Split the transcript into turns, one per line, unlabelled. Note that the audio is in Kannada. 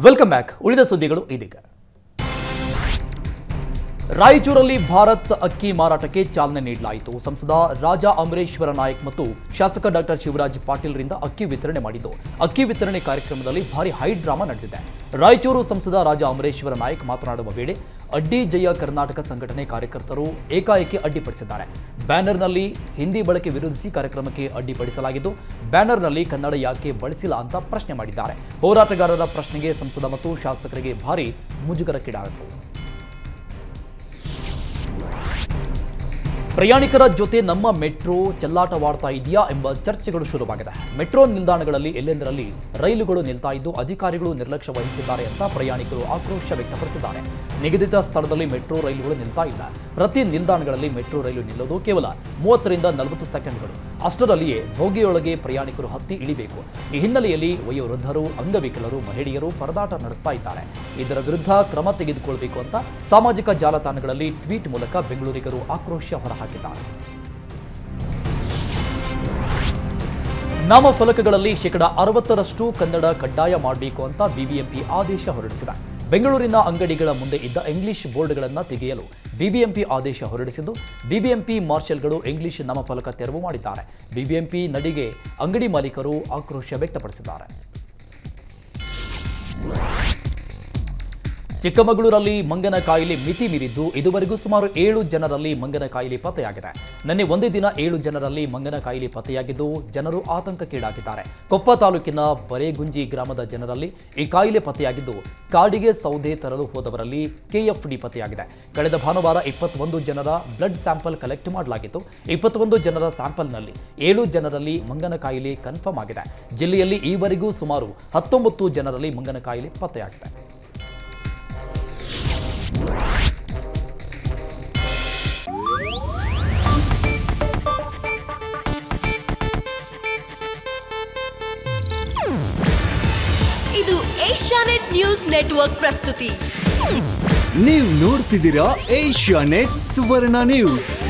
ವೆಲ್ಕಮ್ ಬ್ಯಾಕ್ ಉಳಿದ ಸುದ್ದಿಗಳು ಇದೀಗ ರಾಯಚೂರಲ್ಲಿ ಭಾರತ್ ಅಕ್ಕಿ ಮಾರಾಟಕ್ಕೆ ಚಾಲನೆ ನೀಡಲಾಯಿತು ಸಂಸದ ರಾಜಾ ಅಮರೇಶ್ವರ ನಾಯಕ್ ಮತ್ತು ಶಾಸಕ ಡಾಕ್ಟರ್ ಶಿವರಾಜ್ ಪಾಟೀಲ್ರಿಂದ ಅಕ್ಕಿ ವಿತರಣೆ ಮಾಡಿದ್ದು ಅಕ್ಕಿ ವಿತರಣೆ ಕಾರ್ಯಕ್ರಮದಲ್ಲಿ ಭಾರಿ ಹೈ ಡ್ರಾಮಾ ನಡೆದಿದೆ ರಾಯಚೂರು ಸಂಸದ ರಾಜಾ ಅಮರೇಶ್ವರ ನಾಯಕ್ ಮಾತನಾಡುವ ವೇಳೆ ಅಡ್ಡಿ ಜಯ ಕರ್ನಾಟಕ ಸಂಘಟನೆ ಕಾರ್ಯಕರ್ತರು ಏಕಾಏಕಿ ಅಡ್ಡಿಪಡಿಸಿದ್ದಾರೆ ಬ್ಯಾನರ್ನಲ್ಲಿ ಹಿಂದಿ ಬಳಕೆ ವಿರೋಧಿಸಿ ಕಾರ್ಯಕ್ರಮಕ್ಕೆ ಅಡ್ಡಿಪಡಿಸಲಾಗಿದ್ದು ಬ್ಯಾನರ್ನಲ್ಲಿ ಕನ್ನಡ ಯಾಕೆ ಬಳಸಿಲ್ಲ ಅಂತ ಪ್ರಶ್ನೆ ಮಾಡಿದ್ದಾರೆ ಹೋರಾಟಗಾರರ ಪ್ರಶ್ನೆಗೆ ಸಂಸದ ಮತ್ತು ಶಾಸಕರಿಗೆ ಭಾರಿ ಮುಜುಗರಕ್ಕೀಡಾಯಿತು ಪ್ರಯಾಣಿಕರ ಜೊತೆ ನಮ್ಮ ಮೆಟ್ರೋ ಚೆಲ್ಲಾಟವಾಡ್ತಾ ಇದೆಯಾ ಎಂಬ ಚರ್ಚೆಗಳು ಶುರುವಾಗಿದೆ ಮೆಟ್ರೋ ನಿಲ್ದಾಣಗಳಲ್ಲಿ ಎಲ್ಲೆಂದರಲ್ಲಿ ರೈಲುಗಳು ನಿಲ್ತಾ ಇದ್ದು ಅಧಿಕಾರಿಗಳು ನಿರ್ಲಕ್ಷ್ಯ ವಹಿಸಿದ್ದಾರೆ ಅಂತ ಪ್ರಯಾಣಿಕರು ಆಕ್ರೋಶ ವ್ಯಕ್ತಪಡಿಸಿದ್ದಾರೆ ನಿಗದಿತ ಸ್ಥಳದಲ್ಲಿ ಮೆಟ್ರೋ ರೈಲುಗಳು ನಿಲ್ತಾ ಇಲ್ಲ ಪ್ರತಿ ನಿಲ್ದಾಣಗಳಲ್ಲಿ ಮೆಟ್ರೋ ರೈಲು ನಿಲ್ಲೋದು ಕೇವಲ ಮೂವತ್ತರಿಂದ ನಲವತ್ತು ಸೆಕೆಂಡ್ಗಳು ಅಷ್ಟರಲ್ಲಿಯೇ ಬೋಗಿಯೊಳಗೆ ಪ್ರಯಾಣಿಕರು ಹತ್ತಿ ಇಳಿಬೇಕು ಈ ಹಿನ್ನೆಲೆಯಲ್ಲಿ ವಯೋವೃದ್ಧರು ಅಂಗವಿಕಲರು ಮಹಿಳೆಯರು ಪರದಾಟ ನಡೆಸ್ತಾ ಇದ್ದಾರೆ ಇದರ ವಿರುದ್ಧ ಕ್ರಮ ತೆಗೆದುಕೊಳ್ಳಬೇಕು ಅಂತ ಸಾಮಾಜಿಕ ಜಾಲತಾಣಗಳಲ್ಲಿ ಟ್ವೀಟ್ ಮೂಲಕ ಬೆಂಗಳೂರಿಗರು ಆಕ್ರೋಶ ಹೊರಹಾಕಿದ್ದಾರೆ ನಾಮಫಲಕಗಳಲ್ಲಿ ಶೇಕಡ ಅರವತ್ತರಷ್ಟು ಕನ್ನಡ ಕಡ್ಡಾಯ ಮಾಡಬೇಕು ಅಂತ ಬಿಬಿಎಂಪಿ ಆದೇಶ ಹೊರಡಿಸಿದೆ ಬೆಂಗಳೂರಿನ ಅಂಗಡಿಗಳ ಮುಂದೆ ಇದ್ದ ಇಂಗ್ಲಿಷ್ ಬೋರ್ಡ್ಗಳನ್ನು ತೆಗೆಯಲು ಬಿಬಿಎಂಪಿ ಆದೇಶ ಹೊರಡಿಸಿದ್ದು ಬಿಬಿಎಂಪಿ ಮಾರ್ಷಲ್ಗಳು ಇಂಗ್ಲಿಷ್ ನಾಮಫಲಕ ತೆರವು ಮಾಡಿದ್ದಾರೆ ಬಿಬಿಎಂಪಿ ನಡಿಗೆ ಅಂಗಡಿ ಮಾಲೀಕರು ಆಕ್ರೋಶ ವ್ಯಕ್ತಪಡಿಸಿದ್ದಾರೆ ಚಿಕ್ಕಮಗಳೂರಲ್ಲಿ ಮಂಗನ ಕಾಯಿಲೆ ಮಿತಿ ಮೀರಿದ್ದು ಇದುವರೆಗೂ ಸುಮಾರು ಏಳು ಜನರಲ್ಲಿ ಮಂಗನ ಕಾಯಿಲೆ ಪತ್ತೆಯಾಗಿದೆ ನಿನ್ನೆ ಒಂದೇ ದಿನ ಏಳು ಜನರಲ್ಲಿ ಮಂಗನ ಕಾಯಿಲೆ ಪತ್ತೆಯಾಗಿದ್ದು ಜನರು ಆತಂಕಕ್ಕೀಡಾಗಿದ್ದಾರೆ ಕೊಪ್ಪ ತಾಲೂಕಿನ ಬರೇಗುಂಜಿ ಗ್ರಾಮದ ಜನರಲ್ಲಿ ಈ ಕಾಯಿಲೆ ಪತ್ತೆಯಾಗಿದ್ದು ಕಾಡಿಗೆ ಸೌದೆ ತರಲು ಹೋದವರಲ್ಲಿ ಕೆಎಫ್ಡಿ ಪತ್ತೆಯಾಗಿದೆ ಕಳೆದ ಭಾನುವಾರ ಇಪ್ಪತ್ತೊಂದು ಜನರ ಬ್ಲಡ್ ಸ್ಯಾಂಪಲ್ ಕಲೆಕ್ಟ್ ಮಾಡಲಾಗಿತ್ತು ಇಪ್ಪತ್ತೊಂದು ಜನರ ಸ್ಯಾಂಪಲ್ನಲ್ಲಿ ಏಳು ಜನರಲ್ಲಿ ಮಂಗನ ಕಾಯಿಲೆ ಕನ್ಫರ್ಮ್ ಆಗಿದೆ ಜಿಲ್ಲೆಯಲ್ಲಿ ಈವರೆಗೂ ಸುಮಾರು ಹತ್ತೊಂಬತ್ತು ಜನರಲ್ಲಿ ಮಂಗನ ಕಾಯಿಲೆ ಪತ್ತೆಯಾಗಿದೆ
ಇದು ಏಷ್ಯಾನೆಟ್ ನ್ಯೂಸ್ ನೆಟ್ವರ್ಕ್ ಪ್ರಸ್ತುತಿ
ನೀವು ನೋಡ್ತಿದ್ದೀರಾ ಏಷ್ಯಾ ನೆಟ್ ಸುವರ್ಣ ನ್ಯೂಸ್